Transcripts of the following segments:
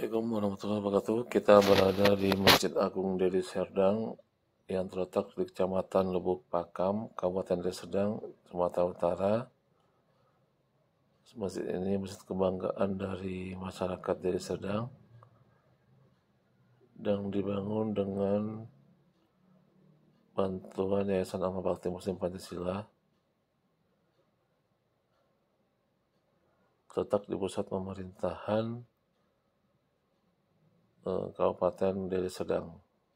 Assalamualaikum warahmatullahi wabarakatuh. Kita berada di Masjid Agung Deli Serdang yang terletak di Kecamatan Lubuk Pakam, Kabupaten Deli Serdang, Sumatera Utara. Masjid ini masjid kebanggaan dari masyarakat Deli Serdang dan dibangun dengan bantuan Yayasan Amal Bakti Muslim Pancasila terletak di pusat pemerintahan eh, Kabupaten Deli Serdang.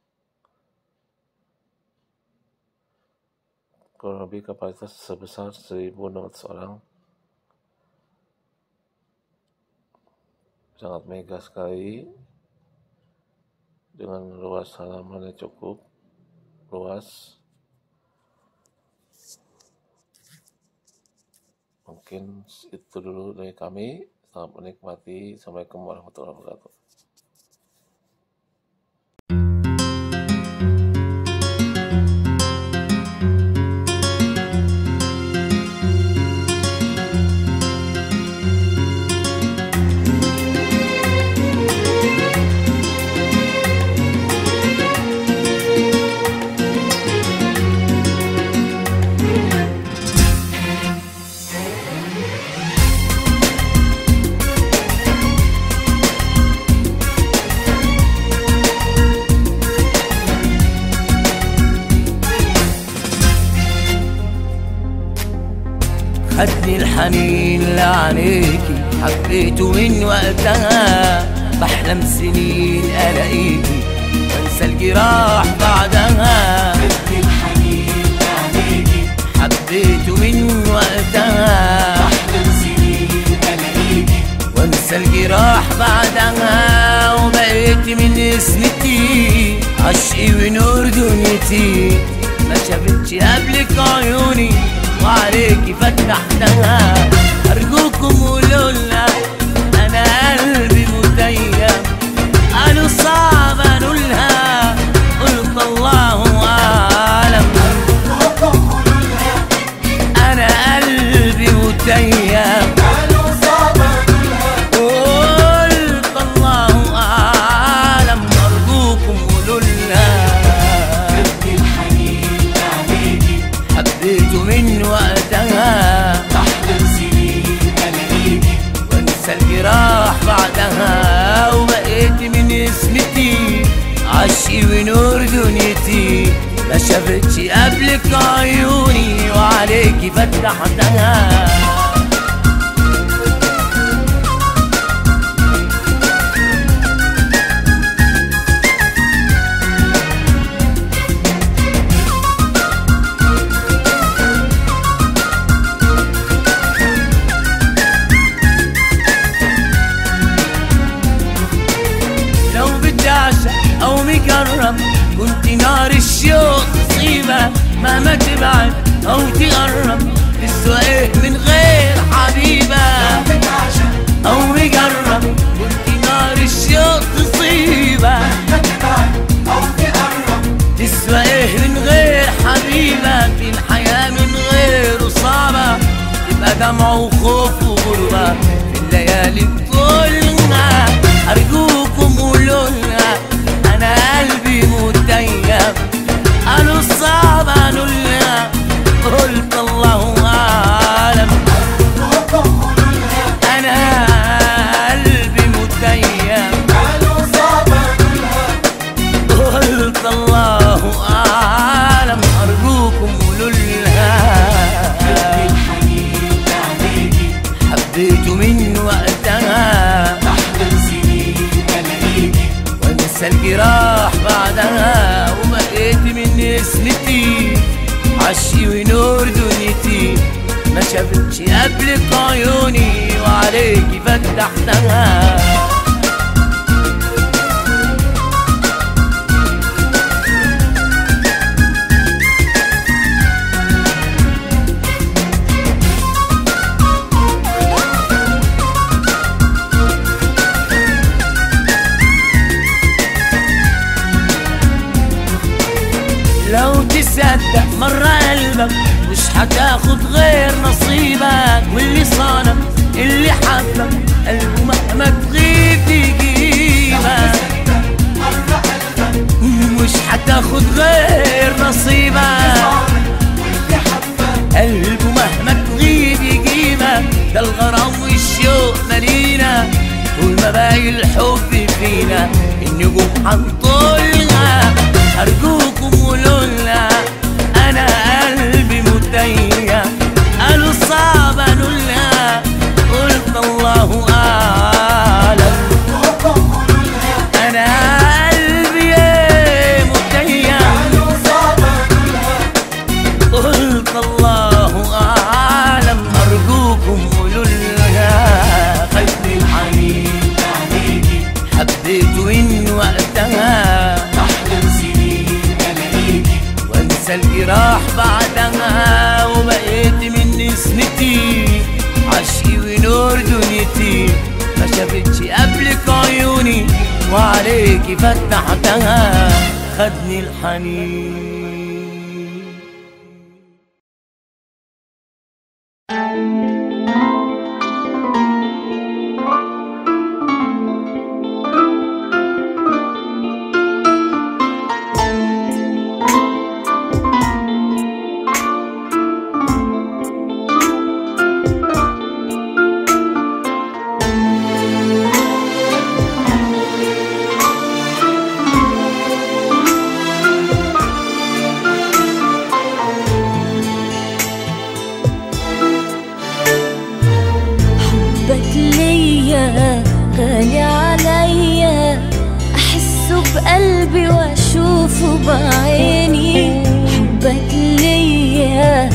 Kurang lebih kapasitas sebesar 1.600 orang. Sangat mega sekali dengan luas halaman yang cukup luas. Mungkin itu dulu dari kami. Selamat menikmati. Assalamualaikum warahmatullahi wabarakatuh. خدني الحنين لعينيكي حبيته من وقتها بحلم سنين الاقيكي وانسى الجراح بعدها خدني الحنين لعينيكي حبيته من وقتها أحلم سنين ألاقيكي وانسى الجراح بعدها وبقيت من اسمتي عشقي ونور دنيتي ما شافتش قبلك عيوني وعليكي فتحتها ارجوكم قولوا لنا انا قلبي متيم قالوا صعب انولها قلت الله اعلم ربكم قولوا لها انا قلبي متيم قالوا صعب أقولها قلت الله أعلم أرجوكم قولوا لها خدني الحنين لعينيكي حبيته من وقتها أحلم سنين ألاقيكي وانسى الجراح بعدها وبقيت من اسمتي عشقي ونور دنيتي ما شافتش قبلك عيوني وعليكي فتحتها لو بدي اعشق او مكرم كنت نار الشوق تصيبها مهما تبعد او تقرب لسه ايه من غير حبيبه بتعشق او مجرب كنت نار الشوق تصيبها تبعد أو تقرب تسوى ايه من غير حبيبة في الحياة من غيره صعبة تبقى دمع وخوف وغربة في الليالي كلنا أرجوكم قولوا لنا أنا قلبي متيم قالوا صعب قالوا لنا قلت الله أعلم ربكم قولوا لها أنا قلبي متيم قالوا صعب أقولها قلت الله أعلم أرجوكم قولوا لها خدني الحنين لعينيكي حبيته من وقتها أحلم سنين ألاقيكي وانسى الجراح بعدها وبقيت من اسمتي عشي ونور دنيتي ما شافتش قبلك عيوني وعليكي فتحتها لو تصدق مرة قلبك مش هتاخد غير نصيبك واللي صانك اللي حبك قلبه مهما تغيب يجيب زي الحب فينا النجوم حنطولها أرجوكم قولولنا أنا قلبي متيم قالوا صعب قالولها قلت الله أعلم أنا قلبي متيم قلت الله أعلم أرجوكم قولوا لها خدني الحنين عليكي حبيت وإن وقتها أحلم سنين ألاقيكي وانسى الجراح بعدها وبقيت من نسمتي عشقي ونور دنيتي ما شافتش قبلك عيوني وعليكي فتحتها خدني الحنين حبك ليا غالي عليا احسه بقلبي واشوفه بعيني حبك ليا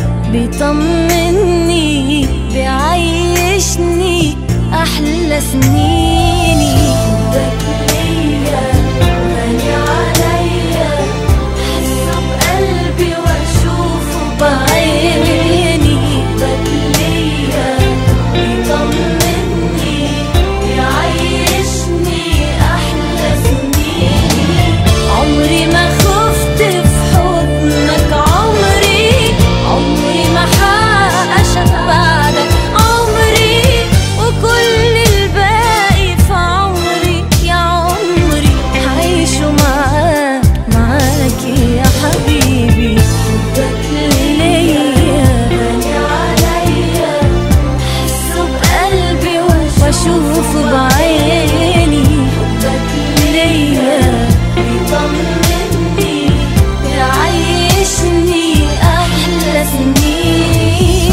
بيطمني بيعيشني احلى سنيني حبك ليا غالي عليا احسه بقلبي واشوفه بعيني حبك ليا بيطمني بيعيشني أحلى سنيني عمري ما خفت في حضنك عمري عمري ما حقشك بعدك عمري وكل الباقي في عمري يا عمري هعيشه معاك معاك يا حبيبي حبك ليا غالي عليا احسه بقلبي واشوفه بعيني حبك ليا بيطمني بيعيشني احلى سنيني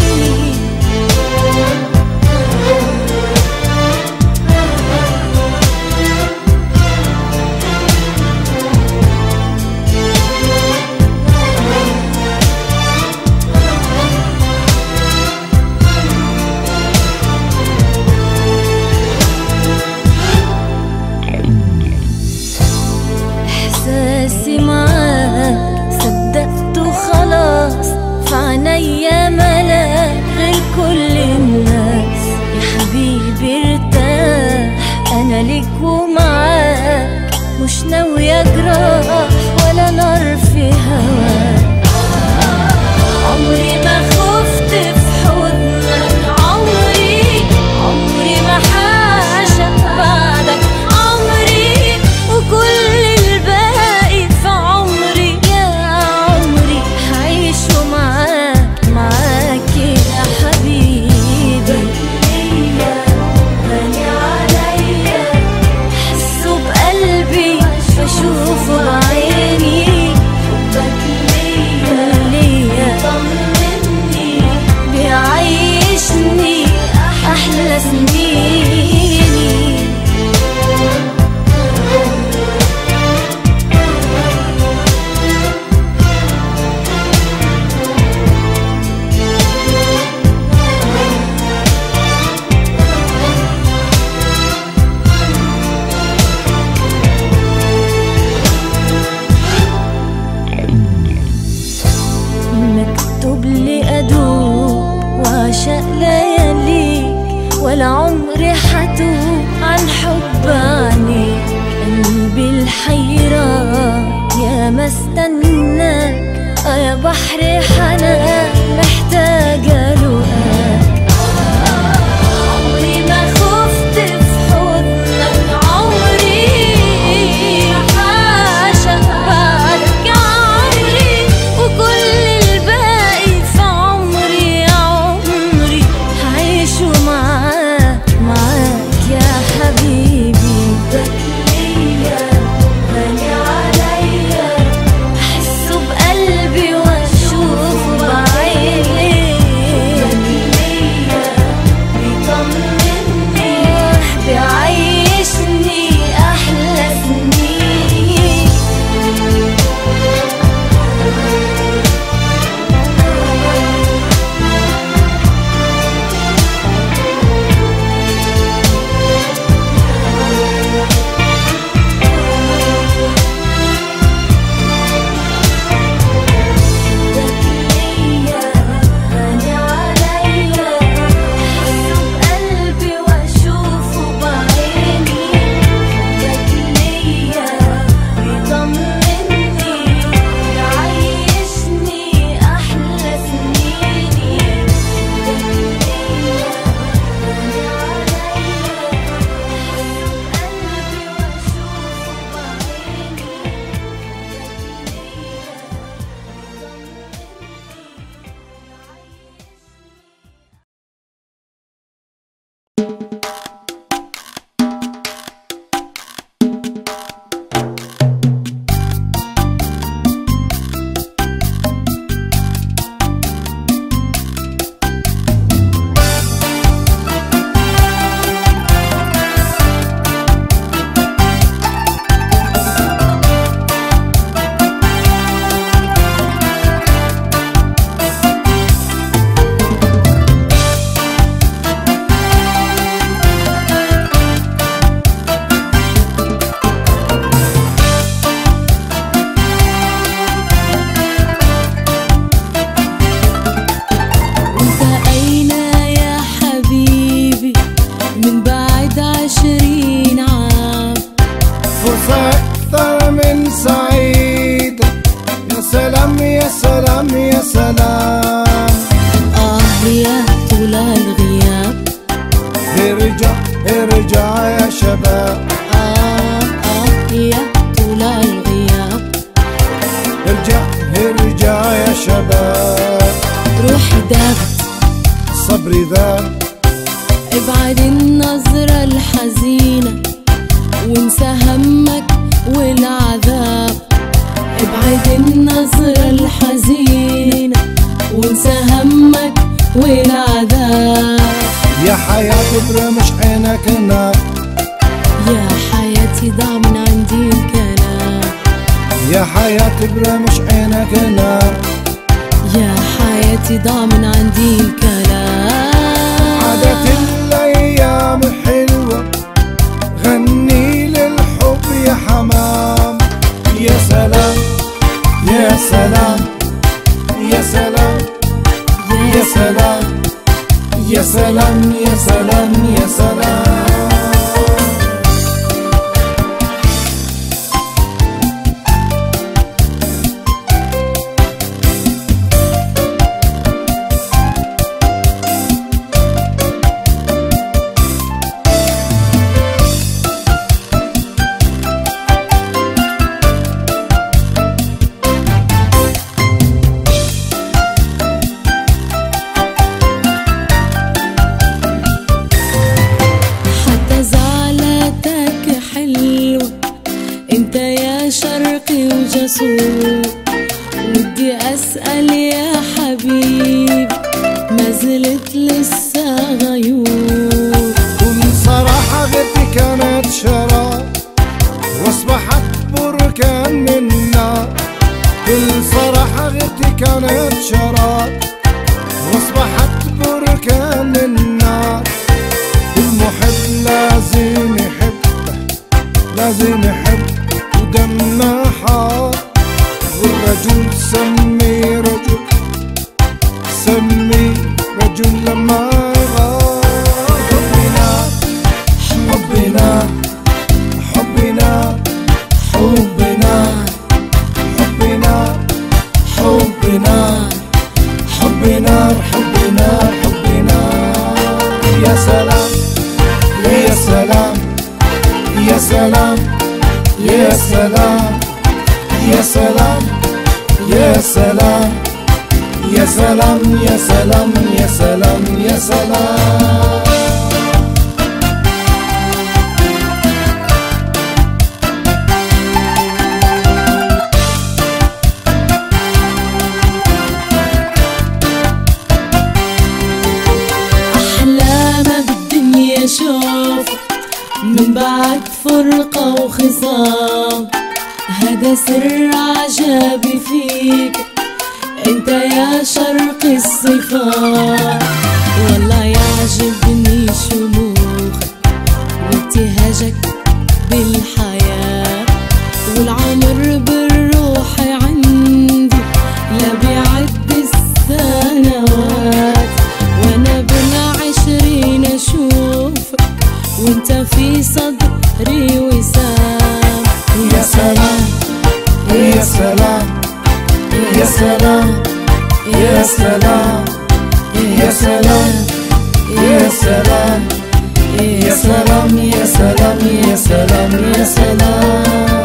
احساسي معاك صدقته خلاص في عينيا ملاك غير كل الناس يا حبيبي ارتاح انا ليك ومعاك مش ناوية جراح ولا نار في هواك عمري ما خفت في حضنك عمري عمري ما حاشق بعدك عمري وكل الباقي في عمري يا عمري هعيشه معاك معاك يا حبيبي ليا غالي عليا احسه بقلبي بشوفه بعيني حبك ليا ليا طمني بيعيشني احلى سنيني مكتوب لي أدوب وعشق لياليك ولا عمري حتوب عن حب عنيك قلبي الحيران يا ما استناك آه يا بحر حنان محتاجة لقاك عمري ما خفت في حضنك عمري حاشا بعدك يا عمري وكل الباقي في عمري يا عمري هعيشه معاك معاك يا حبيبي سلام يا سلام يا سلام آه يا طول الغياب ارجع ارجع يا شباب آه آه يا طول الغياب ارجع ارجع يا شباب روحي دابت صبري ذاب ابعد النظرة الحزينة وانسى همك والعذاب ابعد النظرة الحزينة وانسى همك والعذاب يا حياتي برمش عينك نار يا حياتي ضاع من عندي الكلام يا حياتي برمش عينك نار يا حياتي ضاع من عندي الكلام عادت الايام حلوه غني للحب يا حمام يا سلام يا سلام يا سلام يا سلام يا سلام يا سلام يا سلام حتى زعلتك حلوة انت يا شرقي وجسور ودي اسأل يا حبيبي ما زلت لسه غيور كل صراحة غيرتي كانت شراب واصبحت بركان من نار كل صراحة غيرتي كانت شراب واصبحت بركان من نار المحب لازم يحب لازم يحب ودمه حار والرجل سمي رجل سمي رجل لما غار حبنا حبنا حبنا حبنا حبنا حبنا حبنا حبنا حبنا يا سلام يا سلام يا سلام يا سلام يا سلام يا سلام يا سلام يا سلام يا سلام يا سلام أحلى ما بالدنيا شوف من بعد فرقة وخصام هذا سر عجبي فيك انت يا شرق الصفات والله يعجبني شموخك وابتهاجك بالحياة والعمر بالروح عندي لا بيعد السنوات وانا بالعشرين اشوفك وانت في صدري وسام يا سلام يا سلام يا سلام يا سلام يا سلام يا سلام يا سلام يا سلام يا سلام يا سلام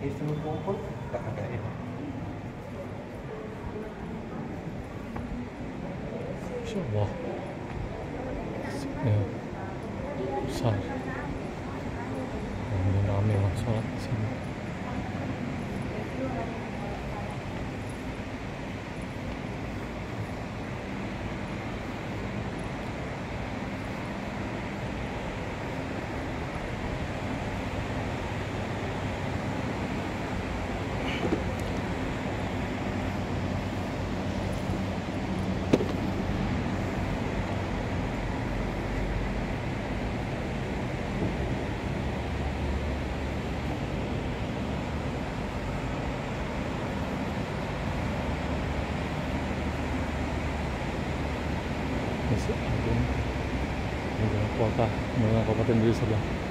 Itu kumpul tak ada ya. Masya Allah ya besar ini rame orang sholat di sini Masih Agung Negara Kota Negara Kabupaten Deli Serdang